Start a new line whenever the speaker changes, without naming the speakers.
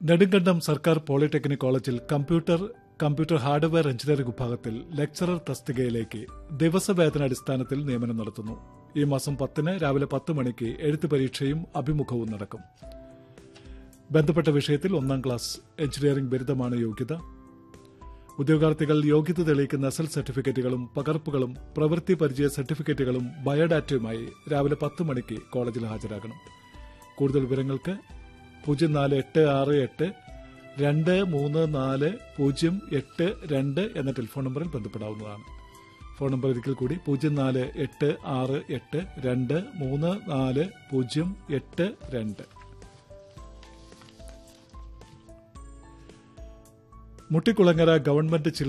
നെടുങ്കണ്ടം സർക്കാർ പോളിടെക്നിക് കോളേജിൽ computer computer hardware engineering വിഭാഗത്തിൽ ലെക്ചറർ തസ്തികയിലേക്ക് ദിവസവേതനാടിസ്ഥാനത്തിൽ നിയമനം നടത്തുന്നു ഈ മാസം പത്തിന് രാവിലെ പത്ത് മണിക്ക് എഴുത്ത് പരീക്ഷയും അഭിമുഖവും നടക്കും ബന്ധപ്പെട്ട വിഷയത്തിൽ ഒന്നാം ക്ലാസ് എഞ്ചിനീയറിംഗ് ബിരുദമാണ് യോഗ്യത ഉദ്യോഗാർത്ഥികൾ യോഗ്യത തെളിയിക്കുന്ന എസ് എൽ സർട്ടിഫിക്കറ്റുകളും പകർപ്പുകളും പ്രവൃത്തി പരിചയ സർട്ടിഫിക്കറ്റുകളും ബയോഡാറ്റയുമായി രാവിലെ പത്ത് മണിക്ക് കോളേജിൽ ഹാജരാകണം കൂടുതൽ വിവരങ്ങൾക്ക് പൂജ്യം നാല് എട്ട് ആറ് എട്ട് രണ്ട് മൂന്ന് നാല് പൂജ്യം എട്ട് രണ്ട് എന്ന ടെലിഫോൺ നമ്പറിൽ ബന്ധപ്പെടാവുന്നതാണ് ഫോൺ നമ്പർ ഒരിക്കൽ കൂടി പൂജ്യം നാല് എട്ട് ആറ് എട്ട് രണ്ട് മൂന്ന് നാല് പൂജ്യം എട്ട് രണ്ട് മുട്ടിക്കുളങ്ങര ഗവൺമെന്റ്